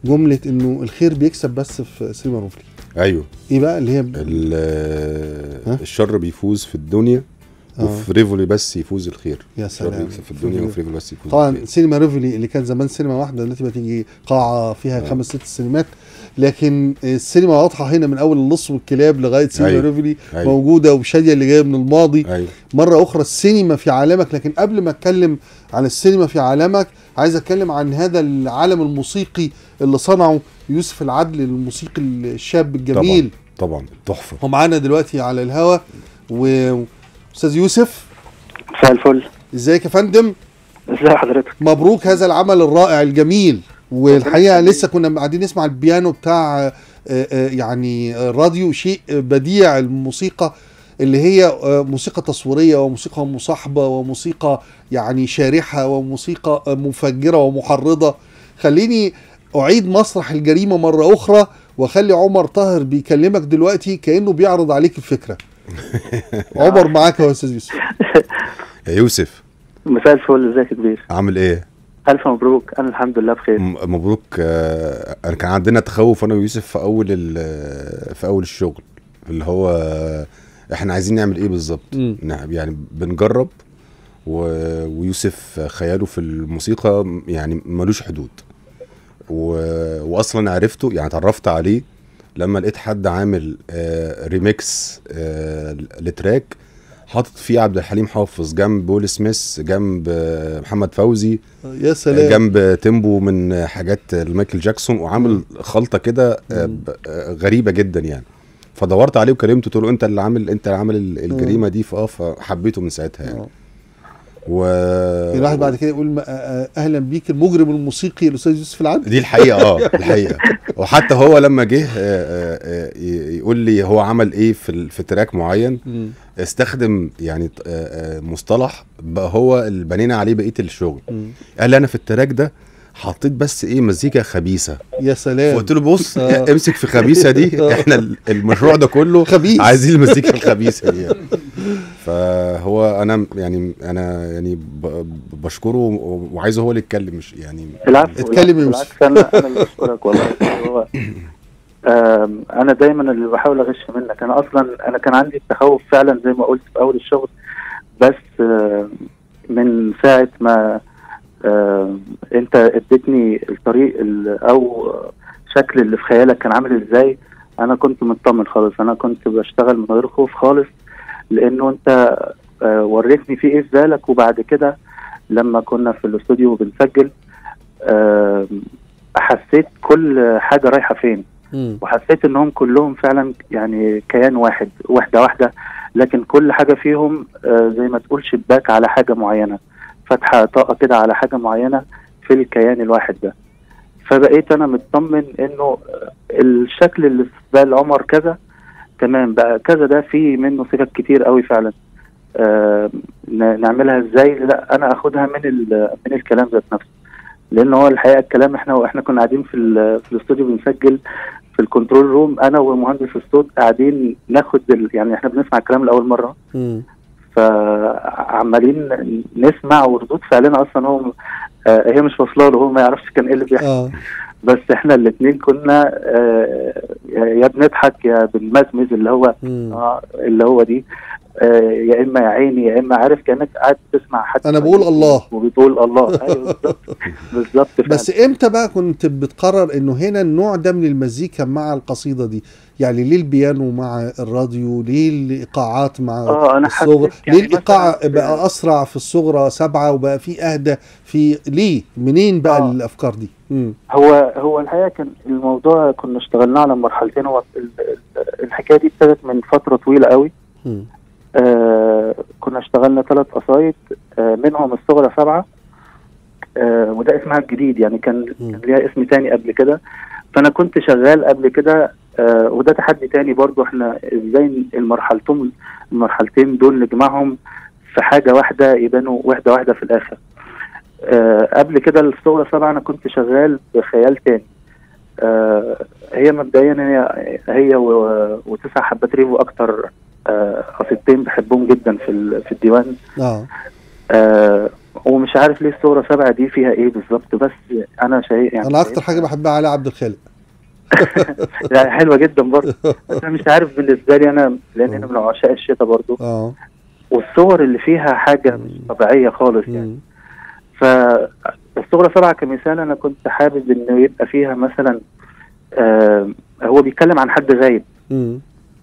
جمله انه الخير بيكسب بس في سينما روفلي ايوه ايه بقى اللي هي ال- ها؟ الشر بيفوز في الدنيا آه. وفي ريفولي بس يفوز الخير يا الشر سلام بيكسب في الدنيا وفي ريفولي بس يفوز طبعا الخير سينما ريفولي اللي كان زمان سينما واحده دلوقتي بقى تيجي قاعه فيها آه. خمس ست سينمات لكن السينما واضحه هنا من اول اللص والكلاب لغايه سينما أيوة. ريفولي أيوة. موجوده وشاديه اللي جايه من الماضي ايوه مره اخرى السينما في عالمك لكن قبل ما اتكلم عن السينما في عالمك عايز اتكلم عن هذا العالم الموسيقي اللي صنعه يوسف العدل الموسيقي الشاب الجميل طبعا تحفه هو معانا دلوقتي على الهوا واستاذ يوسف مساء الفل ازيك يا فندم ازي حضرتك مبروك هذا العمل الرائع الجميل والحقيقه لسه كنا قاعدين نسمع البيانو بتاع آه، آه، يعني الراديو شيء بديع الموسيقى اللي هي آه، موسيقى تصويريه وموسيقى مصاحبه وموسيقى يعني شارحه وموسيقى آه، مفجره ومحرضه خليني اعيد مسرح الجريمه مره اخرى واخلي عمر طاهر بيكلمك دلوقتي كانه بيعرض عليك الفكره عمر معاك يا استاذ يوسف يا يوسف مساء الفل ازيك يا كبير عامل ايه الف مبروك انا الحمد لله بخير م- مبروك آه، انا كان عندنا تخوف انا ويوسف في اول ال- في اول الشغل اللي هو آه، احنا عايزين نعمل ايه بالظبط مم. نع- يعني بنجرب و... ويوسف خياله في الموسيقى يعني ملوش حدود و... واصلا عرفته يعني اتعرفت عليه لما لقيت حد عامل آه ريميكس آه لتراك حاطط فيه عبد الحليم حافظ جنب بول سميث جنب آه محمد فوزي يا سلام جنب تيمبو من حاجات مايكل جاكسون وعامل خلطه كده آه، مم. ب- آه، غريبه جدا يعني فدورت عليه وكلمته قلت له انت اللي عامل انت اللي عامل ال- الجريمه دي فاه فحبيته من ساعتها يعني آه. و الواحد بعد كده يقول ما- آه، اهلا بيك المجرم الموسيقي الاستاذ يوسف العدل دي الحقيقه اه الحقيقه وحتى هو لما جه آه، آه، آه، ي- يقول لي هو عمل ايه في ال- في تراك معين مم. استخدم يعني آه، آه، مصطلح بقى هو اللي بنينا عليه بقيه الشغل مم. قال لي انا في التراك ده حطيت بس ايه مزيكا خبيثه يا سلام فقلت له بص آه. امسك في خبيثه دي آه. احنا ال- المشروع ده كله خبيث. عايزين المزيكا الخبيثه دي يعني. فهو انا يعني انا يعني ب- بشكره و- وعايزه هو اللي يتكلم مش يعني العفو اتكلم يا العفو. يوسف. بالعكس انا انا اللي بشكرك والله هو آم، انا دايما اللي بحاول اغش منك انا اصلا انا كان عندي التخوف فعلا زي ما قلت في اول الشغل بس آم، من ساعه ما آم، انت اديتني الطريق ال- او شكل اللي في خيالك كان عامل ازاي انا كنت مطمن خالص انا كنت بشتغل من غير خوف خالص لانه انت آه، وريتني في ايه في بالك وبعد كده لما كنا في الاستوديو بنسجل آم، حسيت كل حاجه رايحه فين مم. وحسيت انهم كلهم فعلا يعني كيان واحد واحده واحده لكن كل حاجه فيهم آه، زي ما تقول شباك على حاجه معينه فتحه طاقه كده على حاجه معينه في الكيان الواحد ده فبقيت انا مطمن انه آه، الشكل اللي في بال عمر كذا تمام بقى كذا ده فيه منه صفات كتير قوي فعلا آه ن- نعملها ازاي لا انا اخدها من ال- من الكلام ذات نفسه لان هو الحقيقه الكلام احنا واحنا كنا قاعدين في ال- في الاستوديو بنسجل في الكنترول روم انا ومهندس الصوت قاعدين ناخد ال- يعني احنا بنسمع الكلام لاول مره مم. فعمالين نسمع وردود فعلنا اصلا هو آه هي مش واصله له هو ما يعرفش كان ايه اللي بيحصل اه بس احنا الاثنين كنا آه يا بنضحك يا بنمزمز اللي هو مم. اه اللي هو دي آه يا اما يا عيني يا اما عارف كانك قاعد تسمع حد أنا بقول الله. وبتقول الله ايوه بالظبط بالظبط فعلا. بس امتى بقى كنت بتقرر انه هنا النوع ده من المزيكا مع القصيده دي يعني ليه البيانو مع الراديو ليه الايقاعات مع اه انا الصغر حسيت يعني ليه الايقاع مثلاً- بقى اسرع في الصغرى سبعة وبقى في اهدى في ليه منين بقى آه. الافكار دي مم. هو هو الحقيقه كان الموضوع كنا اشتغلنا على مرحلتين هو ال- ال- الحكايه دي ابتدت من فتره طويله قوي مم. آه كنا اشتغلنا ثلاث قصايد آه منهم الصغرى سبعه آه وده اسمها الجديد يعني كان مم. كان ليها اسم تاني قبل كده فانا كنت شغال قبل كده آه وده تحدي تاني برضو احنا ازاي المرحلتين المرحلتين دول نجمعهم في حاجه واحده يبانوا واحده واحده في الاخر آه قبل كده الصغرى سبعه انا كنت شغال بخيال تاني آه هي مبدئيا هي هي و- وتسع حبات ريفو اكتر آه، قصيدتين بحبهم جدا في ال- في الديوان اه آه ومش عارف ليه الصورة سبعة دي فيها ايه بالظبط بس انا شايف يعني انا اكتر حاجه بحبها علاء عبد الخالق يعني حلوة جدا برضه بس انا مش عارف بالنسبة لي انا لان انا من عشاق الشتاء برضه اه والصور اللي فيها حاجة مش طبيعية خالص يعني مم. فالصورة سبعة كمثال أنا كنت حابب إنه يبقى فيها مثلا آه هو بيتكلم عن حد غايب مم.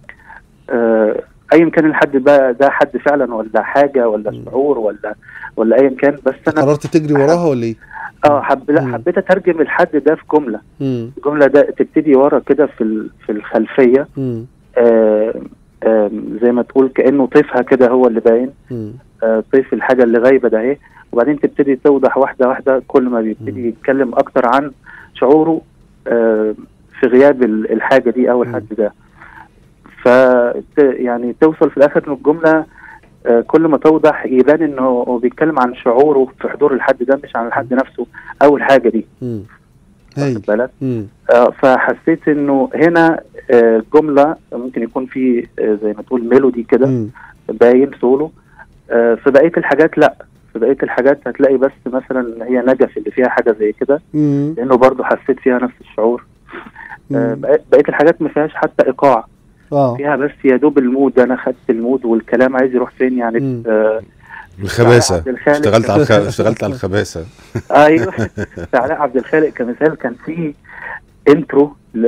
آه أيا كان الحد بقى ده حد فعلا ولا حاجة ولا مم. شعور ولا ولا أيا كان بس أنا قررت تجري وراها ولا ايه؟ اه حب لا مم. حبيت أترجم الحد ده في جملة مم. الجملة ده تبتدي ورا كده في ال- في الخلفية مم. آه آه زي ما تقول كأنه طيفها كده هو اللي باين مم. آه، طيف الحاجه اللي غايبه ده اهي وبعدين تبتدي توضح واحده واحده كل ما بيبتدي مم. يتكلم اكتر عن شعوره آه، في غياب ال- الحاجه دي او مم. الحد ده ف يعني توصل في الاخر ان الجمله آه، كل ما توضح يبان انه هو بيتكلم عن شعوره في حضور الحد ده مش عن الحد نفسه او الحاجه دي مم. واخد هايل بالك مم. آه، فحسيت انه هنا آه، جمله ممكن يكون في آه، زي ما تقول ميلودي كده مم. باين سولو آه، في بقيه الحاجات لا في بقيه الحاجات هتلاقي بس مثلا هي نجف اللي فيها حاجه زي كده مم. لانه برضو حسيت فيها نفس الشعور آه، مم. بقية- بقيه الحاجات ما فيهاش حتى ايقاع اه فيها بس يا دوب المود انا خدت المود والكلام عايز يروح فين يعني مم. آه الخباثه عبد الخالق. اشتغلت على الخ... اشتغلت على الخباثه ايوه في علاء عبد الخالق كمثال كان في انترو ل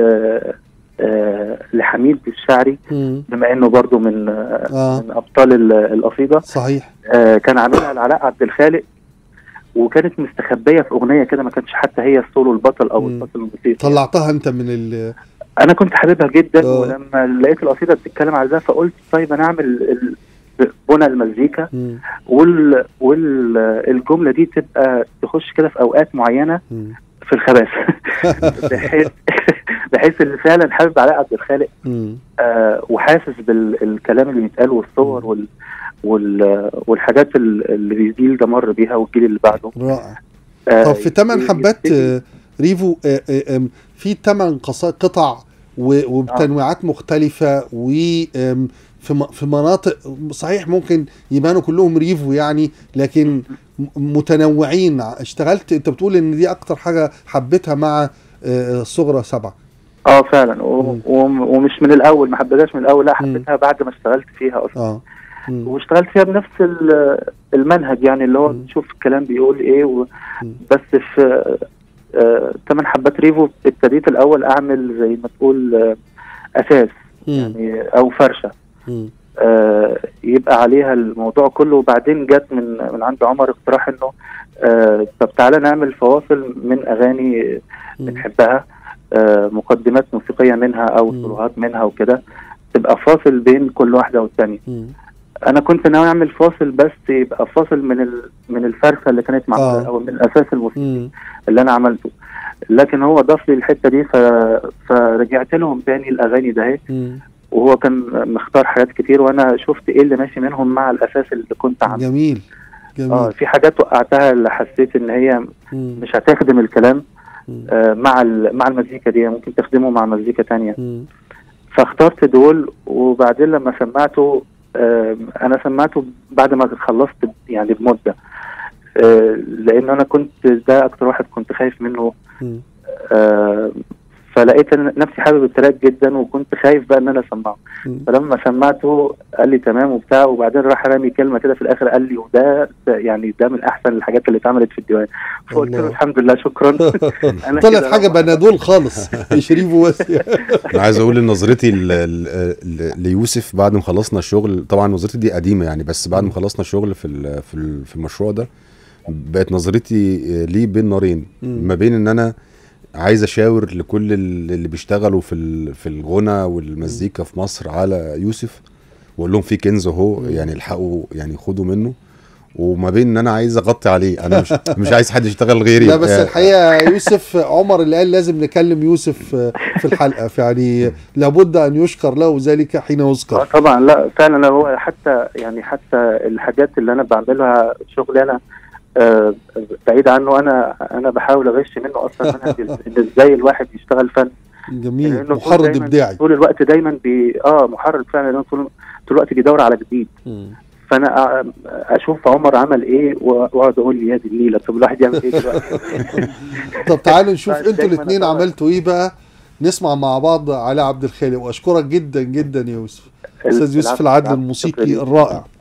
آه، لحميد الشاعري مم. بما انه برضو من آه، اه من ابطال ال- القصيده صحيح آه، كان عاملها لعلاء عبد الخالق وكانت مستخبيه في اغنيه كده ما كانش حتى هي السولو البطل او مم. البطل الموسيقي طلعتها انت من ال انا كنت حاببها جدا آه. ولما لقيت القصيده بتتكلم على ده فقلت طيب انا اعمل ال- بنى المزيكا مم. وال والجمله دي تبقى تخش كده في اوقات معينه مم. في الخباثه بحيث بحيث اللي فعلا حابب علاء عبد الخالق مم. آه وحاسس بالكلام اللي بيتقال والصور وال وال والحاجات ال- اللي الجيل ده مر بيها والجيل اللي بعده رائع آه طب في ثمان يبتدي- حبات آه، ريفو آه، آه، آم، في ثمان قطع و- وبتنويعات مختلفة وفي في مناطق صحيح ممكن يبانوا كلهم ريفو يعني لكن م- متنوعين اشتغلت انت بتقول ان دي اكتر حاجة حبيتها مع آه، صغرى سبعة اه فعلا و- مم. وم- ومش من الاول ما حبيتهاش من الاول لا حبيتها بعد ما اشتغلت فيها اصلا اه مم. واشتغلت فيها بنفس ال- المنهج يعني اللي هو مم. نشوف الكلام بيقول ايه و... مم. بس في آه، ثمان حبات ريفو ابتديت الاول اعمل زي ما تقول آه، اساس مم. يعني او فرشه مم. آه، يبقى عليها الموضوع كله وبعدين جت من من عند عمر اقتراح انه آه، طب تعالى نعمل فواصل من اغاني مم. بنحبها آه، مقدمات موسيقيه منها او مم. صلوهات منها وكده تبقى فاصل بين كل واحده والثانيه مم. انا كنت ناوي اعمل فاصل بس يبقى فاصل من ال... من الفرخه اللي كانت معموله آه. او من الاساس الموسيقي مم. اللي انا عملته لكن هو ضاف لي الحته دي ف... فرجعت لهم تاني الاغاني ده اهي مم. وهو كان مختار حاجات كتير وانا شفت ايه اللي ماشي منهم مع الاساس اللي كنت عامله جميل اه جميل في حاجات وقعتها اللي حسيت ان هي مم. مش هتخدم الكلام مم. آه مع ال... مع المزيكا دي ممكن تخدمه مع مزيكا تانية مم. فاخترت دول وبعدين لما سمعته آه انا سمعته بعد ما خلصت يعني بمده آه لان انا كنت ده اكتر واحد كنت خايف منه مم. آه فلقيت أنا نفسي حابب التراك جدا وكنت خايف بقى ان انا اسمعه مم. فلما سمعته قال لي تمام وبتاع وبعدين راح رامي كلمه كده في الاخر قال لي وده ده يعني ده من احسن الحاجات اللي اتعملت في الديوان فقلت له الله. الحمد لله شكرا أنا طلعت كده حاجة روحت. بنادول خالص مش ريفو بس انا عايز اقول ان نظرتي ل- ل- ل- ليوسف بعد ما خلصنا الشغل طبعا نظرتي دي قديمه يعني بس بعد ما خلصنا الشغل في ال- في ال- في المشروع ده بقت نظرتي ليه بين نارين مم. ما بين ان انا عايز اشاور لكل ال- اللي بيشتغلوا في ال- في الغنى والمزيكا في مصر على يوسف واقول لهم في كنز اهو مم. يعني الحقوا يعني خدوا منه وما بين ان انا عايز اغطي عليه انا مش مش عايز حد يشتغل غيري لا بس آه، الحقيقه يوسف عمر اللي قال لازم نكلم يوسف آه، في الحلقه يعني لابد ان يشكر له ذلك حين اه يذكر طبعا لا فعلا هو حتى يعني حتى الحاجات اللي انا بعملها شغلي انا آه بعيد عنه انا انا بحاول اغش منه اصلا منهج ال- ان ازاي الواحد يشتغل فن جميل لأنه طول محرض دايماً- ابداعي طول الوقت دايما بي اه محرض فعلا لأنه طول طول الوقت بيدور على جديد مم. فانا أ- اشوف عمر عمل ايه واقعد اقول يا دي النيله طب الواحد يعمل ايه دلوقتي طب تعالوا نشوف طيب، انتوا دايماً الاثنين طبعاً. عملتوا ايه بقى نسمع مع بعض علاء عبد الخالق واشكرك جدا جدا يا يوسف استاذ يوسف العفو، العدل العفو. الموسيقي شكراً. الرائع